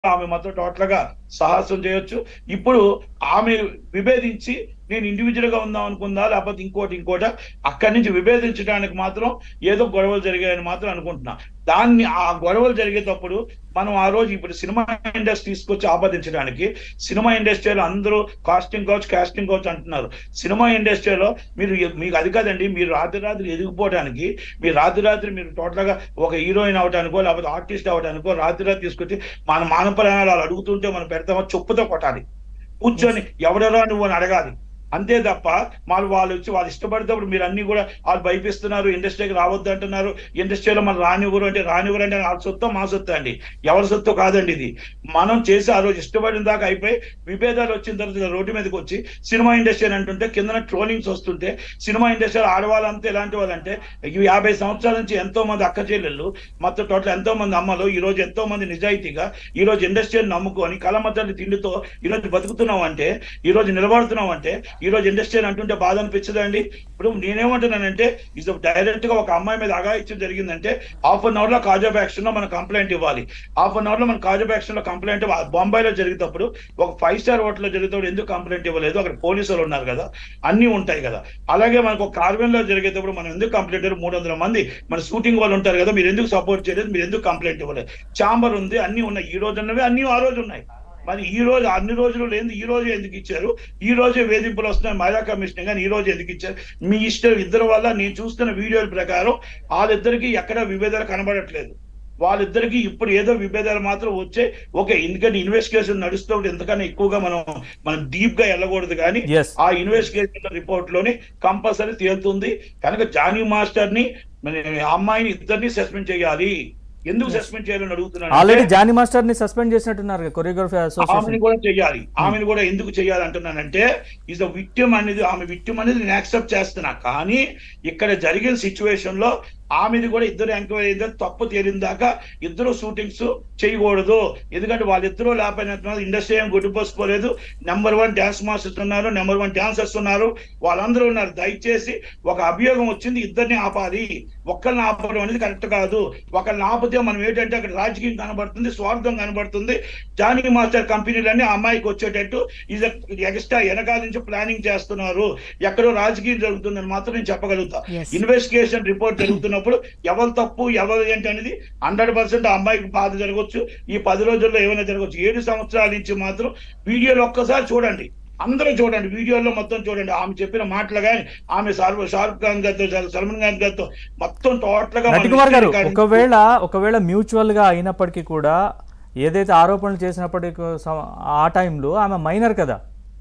ఆమె మాత్రం టోటల్ గా సాహసం చేయొచ్చు ఇప్పుడు ఆమె విభేదించి నేను ఇండివిజువల్ గా ఉందాం అనుకుందా లేకపోతే ఇంకోటి ఇంకోట అక్కడి నుంచి విభేదించడానికి మాత్రం ఏదో గొడవలు జరిగాయని మాత్రం అనుకుంటున్నా దాన్ని ఆ గొడవలు జరిగేటప్పుడు మనం ఆ రోజు ఇప్పుడు సినిమా ఇండస్ట్రీ తీసుకొచ్చి ఆపాదించడానికి సినిమా ఇండస్ట్రీలో అందరూ కాస్టింగ్ కౌచ్ కాస్టింగ్ కౌచ్ అంటున్నారు సినిమా ఇండస్ట్రీలో మీరు మీకు అది కాదండి మీరు రాత్రి రాత్రి ఎదిగిపోవడానికి మీరు రాత్రి రాత్రి మీరు టోటల్ గా ఒక హీరోయిన్ అవడానికో లేకపోతే ఆర్టిస్ట్ అవడానికో రాత్రి రాత్రి తీసుకొచ్చి మన మానపరాయణాలు వాళ్ళు అడుగుతుంటే మనం పెడతామో చెప్పుతో కొట్టాలి కూర్చొని ఎవడరా నువ్వు అని అడగాలి అంతే తప్ప వాళ్ళు వాళ్ళు వచ్చి వాళ్ళు ఇష్టపడేటప్పుడు మీరు అన్ని కూడా వాళ్ళు భయపిస్తున్నారు ఇండస్ట్రీకి రావద్దు అంటున్నారు ఇండస్ట్రీలో మనం రానివ్వరు అంటే రానివ్వరు అంటే వాళ్ళ సొత్తు మా సొత్తు అండి ఎవరి సొత్తు కాదండి ఇది మనం చేసి ఆ రోజు ఇష్టపడిన దాకా అయిపోయి విభేదాలు వచ్చిన తర్వాత రోడ్డు మీదకి వచ్చి సినిమా ఇండస్ట్రీ అని అంటుంటే కింద ట్రోలింగ్స్ వస్తుంటే సినిమా ఇండస్ట్రీలో ఆడవాళ్ళంతా ఎలాంటి వాళ్ళంటే ఈ యాభై సంవత్సరాల నుంచి ఎంతో మంది అక్క చెల్లెళ్ళు మొత్తం టోటల్ ఎంతో మంది అమ్మలు ఈ రోజు ఎంతో మంది నిజాయితీగా ఈ రోజు ఇండస్ట్రీని నమ్ముకొని కలమతల్లి తిండితో ఈ రోజు బతుకుతున్నాం అంటే ఈ రోజు నిలబడుతున్నాం అంటే ఈ రోజు ఇండస్ట్రీ అని అంటుంటే బాధ అనిపించదండి ఇప్పుడు నేనేమంటున్నానంటే ఇది డైరెక్ట్ గా ఒక అమ్మాయి మీద అగాయిత్యం జరిగిందంటే హాఫ్ అన్ అవర్ లో కాజాబ్ యాక్షన్ లో మనం కంప్లైంట్ ఇవ్వాలి హాఫ్ అన్ అవర్ లో మన కాజాబ్ యాక్షన్ లో కంప్లైంట్ బొంబాయిలో జరిగేటప్పుడు ఒక ఫైవ్ స్టార్ హోటల్ లో జరిగేటప్పుడు ఎందుకు కంప్లైంట్ ఇవ్వలేదు అక్కడ పోలీసులు ఉన్నారు కదా అన్ని ఉంటాయి కదా అలాగే మనకు ఒక కార్బన్ లో జరిగేటప్పుడు మనం ఎందుకు కంప్లైంట్ మూడు వందల మంది మన షూటింగ్ వాళ్ళు ఉంటారు కదా మీరు ఎందుకు సపోర్ట్ చేయలేదు మీరు ఎందుకు కంప్లైంట్ ఇవ్వలేదు చాంబర్ ఉంది అన్ని ఉన్నాయి ఈ రోజు ఉన్నవి అన్ని ఆ రోజు ఉన్నాయి మరి ఈ రోజు అన్ని రోజులు లేదు ఈ రోజు ఎందుకు ఇచ్చారు ఈ రోజే వేధింపులు వస్తున్నాయి మహిళా కమిషన్ కానీ ఈ రోజు ఎందుకు ఇచ్చారు మీ ఇష్టం ఇద్దరు వల్ల నేను చూస్తున్న వీడియోల ప్రకారం వాళ్ళిద్దరికి ఎక్కడ విభేదాలు కనబడట్లేదు వాళ్ళిద్దరికి ఇప్పుడు ఏదో విభేదాలు మాత్రం వచ్చే ఓకే ఎందుకంటే ఇన్వెస్టిగేషన్ నడుస్తూ ఉంటే ఎంతకన్నా ఎక్కువగా మనం మనం డీప్ గా వెళ్ళకూడదు కానీ ఎస్ ఆ ఇన్వెస్టిగేషన్ రిపోర్ట్ లోని కంపల్సరీ తేలుతుంది కనుక జానీ మాస్టర్ ని మన అమ్మాయిని ఇద్దరిని సస్పెండ్ చేయాలి ఎందుకు సస్పెండ్ చేయాలని అడుగుతున్నాను ఆల్రెడీ జానీ మాస్టర్ ని సస్పెండ్ చేసినట్టున్నారు కొరియోగ్రఫీ ఆమెను అసోసియేషన్ కూడా చెయ్యాలి ఆమెను కూడా ఎందుకు చెయ్యాలి అంటున్నానంటే ఇస్ విక్టిమ్ అనేది ఆమె విక్టిమ్ అనేది నేను యాక్సెప్ట్ చేస్తున్నా కానీ ఇక్కడ జరిగిన సిచ్యువేషన్ లో ఆమెది కూడా ఇద్దరు ఎంక్వైరీ అయిందని తప్పు తేలిన దాకా ఇద్దరు షూటింగ్స్ చేయకూడదు ఎందుకంటే వాళ్ళిద్దరూ లేకపోయిన ఇండస్ట్రీ ఏం గుడ్డిపోసుకోలేదు నెంబర్ వన్ డాన్స్ మాస్టర్స్ ఉన్నారు నెంబర్ వన్ డాన్సర్స్ ఉన్నారు వాళ్ళందరూ ఉన్నారు దయచేసి ఒక అభియోగం వచ్చింది ఇద్దరిని ఆపాలి ఒక్కరిని ఆపడం అనేది కరెక్ట్ కాదు ఒకరిని ఆపితే మనం ఏంటంటే అక్కడ రాజకీయం కనబడుతుంది స్వార్థం కనబడుతుంది జానీ మాస్టర్ కంపెనీలన్నీ ఆ అమ్మాయికి వచ్చేటట్టు ఇది ఎక్స్ట్రా వెనకాల నుంచి ప్లానింగ్ చేస్తున్నారు ఎక్కడో రాజకీయం జరుగుతుందని మాత్రం నేను చెప్పగలుగుతా Yes. ఇన్వెస్టిగేషన్ రిపోర్ట్ జరుగుతున్నప్పుడు ఎవరు తప్పు ఎవరు ఏంటి అనేది హండ్రెడ్ పర్సెంట్ ఆ అమ్మాయికి బాధ జరగవచ్చు ఈ పది రోజుల్లో ఏమైనా జరగవచ్చు ఏడు సంవత్సరాల నుంచి మాత్రం వీడియోలు ఒక్కసారి చూడండి అందరూ చూడండి వీడియోలో మొత్తం చూడండి ఆమె చెప్పిన మాటలు కానీ ఆమె షారుఖ్ షారుఖ్ ఖాన్ గారితో సల్మాన్ ఖాన్ గారితో మొత్తం టోటల్ గా నటికుమార్ గారు మన ఒకవేళ ఒకవేళ మ్యూచువల్ గా అయినప్పటికీ కూడా ఏదైతే ఆరోపణలు చేసినప్పటికీ సమ- ఆ టైంలో ఆమె మైనర్ కదా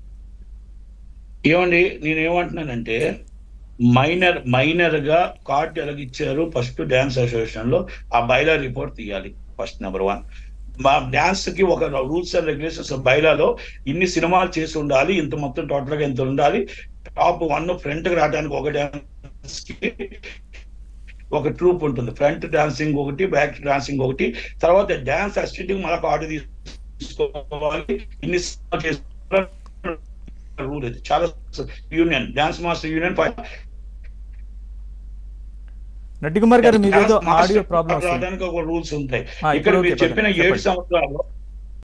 ఏమండి నేను ఏమంటున్నానంటే మైనర్ మైనర్ గా కార్డు ఎలాగిచ్చారు ఫస్ట్ డ్యాన్స్ అసోసియేషన్ లో ఆ బైలా రిపోర్ట్ తీయాలి ఫస్ట్ నెంబర్ వన్ మా డాన్స్ కి ఒక రూల్స్ అండ్ రెగ్యులేషన్స్ బైలాలో ఇన్ని సినిమాలు చేసి ఉండాలి ఇంత మొత్తం టోటల్ గా ఇంత ఉండాలి టాప్ వన్ ఫ్రంట్ కి రావడానికి ఒక డాన్స్ కి ఒక ట్రూప్ ఉంటుంది ఫ్రంట్ డాన్సింగ్ ఒకటి బ్యాక్ డాన్సింగ్ ఒకటి తర్వాత డాన్స్ అసిస్టెంట్ మళ్ళీ కార్డు తీసుకోవాలి ఇన్ని సినిమాలు చేసి రూల్ ఇది చాలా union dance master union Natikumar garu మీదేదో ఆడియో ప్రాబ్లం వస్తుంది రావడానికి ఒక రూల్స్ ఉంటాయి ఆ, ఇక్కడ ఇప్పుడు మీరు ఓకే, చెప్పిన చెప్పండి. ఏడు సంవత్సరాలు